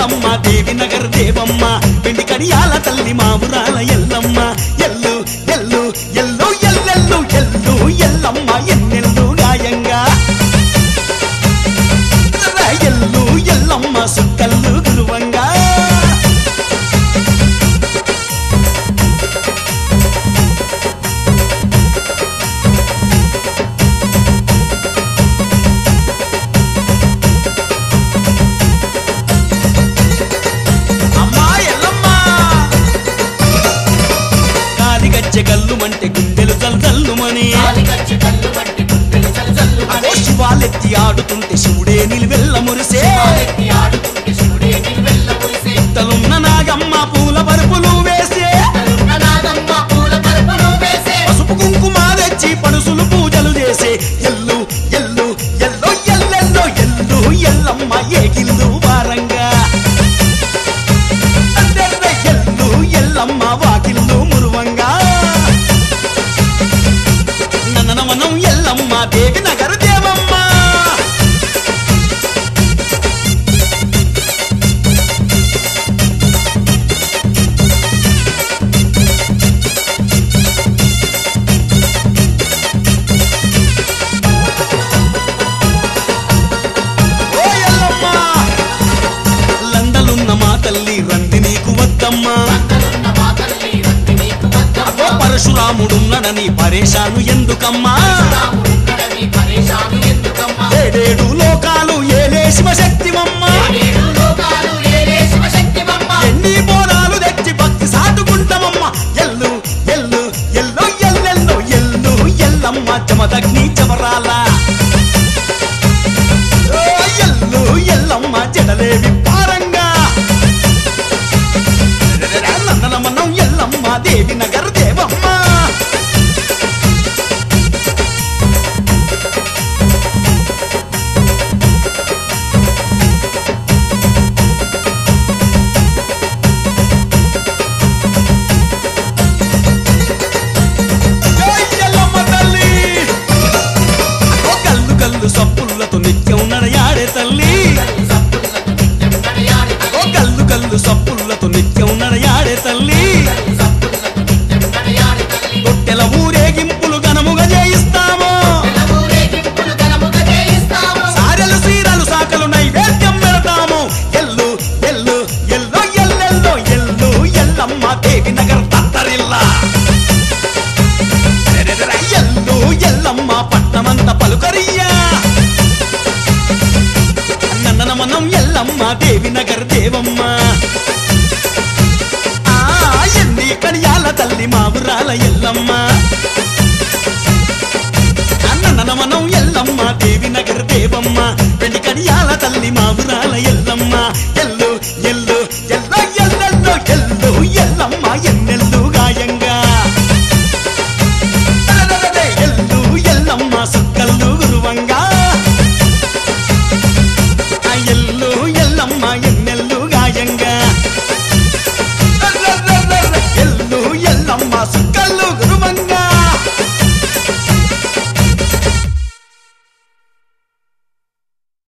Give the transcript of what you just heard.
ఎల్లమ్మ దేవి నగర్ దేవమ్మ వెండి కడియాల తల్లి మా ఊరాల ఎల్లమ్మ ఎల్లు ఎల్లు ఎల్లు ఎల్లెల్లు ఎల్లు ఎల్లమ్మ ఎన్నెల్లు గాయంగా ఎల్లు ఎల్లమ్మ సుక్కల్లు గురువంగా అమ్మా ఎల్లమ్మ కాలి గజ్జె గల్లుమంటే గుండెలు జల్జల్లుమని కాలిగచ్చి కళ్ళు పట్టి గుండెలు చల్చల్లు అగో శివాలెత్తి ఆడుతుంటే శివుడే నిలువెల్ల మురిసే కాలెత్తి ఆడుతుంటే శివుడే నిలువెల్ల మురిసే. తలున్న నాగమ్మ పూల పరుపులు వేసే తరుణ నాగమ్మ పూల పరుపులు వేసే. పసుపు కుంకుమ తెచ్చి పడుసులు పూజలు చేసే ఎల్లు ఎల్లు ఎల్లో ఎల్లెల్లో ఎల్లు ఎల్లమ్మ ఏగిల్లు వారంగా అద్దెర్రె ఎల్లు ఎల్లమ్మ వాకిల్లు మురువంగా నన్ననమనం ఎల్లమ్మ దేవి నగర దేవమ్మ ఓ ఎల్లమ్మ లండలున్న మా తల్లి రంది నీకు వద్దమ్మా అందరున్న మా తల్లి రంది నీకు వద్దమ్మ. ఓ పరశురాముడున్నడని పరేషాను ఎందుకమ్మా రాముడున్నడని పరేషాను ఎందుకమ్మ? ఏడేడు లోకాలు ఏలే శివశక్తివమ్మ ఏడేడు లోకాలు ఏలే శివశక్తివమ్మ. ఎన్ని బోనాలు తెచ్చి భక్తి సాటుకుంటామమ్మ ఎల్లు ఎల్లు ఎల్లో ఎల్లెల్లో ఎల్లు ఎల్లమ్మ చమదగ్ని చమరాల ఓ ఎల్లు ఎల్లమ్మ జడలేవి పారంగా నందనమనం ఎల్లమ్మ దేవి నగర్ దేవమ్మ జై ఎల్లమ్మ తల్లి ఓ గల్లు గల్లు సప్పులతో నిత్యం నడయాడే తల్లి తల్లి సప్పులతో నిత్యం నడయాడే ఓ తల్లి. గల్లు గల్లు సప్పులతో నిత్యం నడయాడే తల్లి తల్లి సప్పులతో నిత్యం నడయాడే తల్లి. తొట్టెల ఊరేగింపులు ఘనముగా చేయిస్తాము నెల ఊరేగింపులు ఘనముగా చేయిస్తాము. సారెలు సీరలు సాకలు నైవేద్యం పెడతాము ఎల్లు ఎల్లు ఎల్లో ఎల్లెల్లో ఎల్లు ఎల్లమ్మ దేవి నగర్ తత్తరిల్లా రెరెరెర ఎల్లు ఎల్లమ్మ పట్నమంత పలుకరియా నందనమనం ఎల్లమ్మ దేవి నగర్ దేవమ్మ ఆ ఎన్ని కడియాల తల్లి మా ఊరాల ఎల్లమ్మ అన్ననమనం ఎల్లమ్మ దేవి నగర్ దేవమ్మ వెండి కడియాల తల్లి మా ఊరాల ఎల్లమ్మ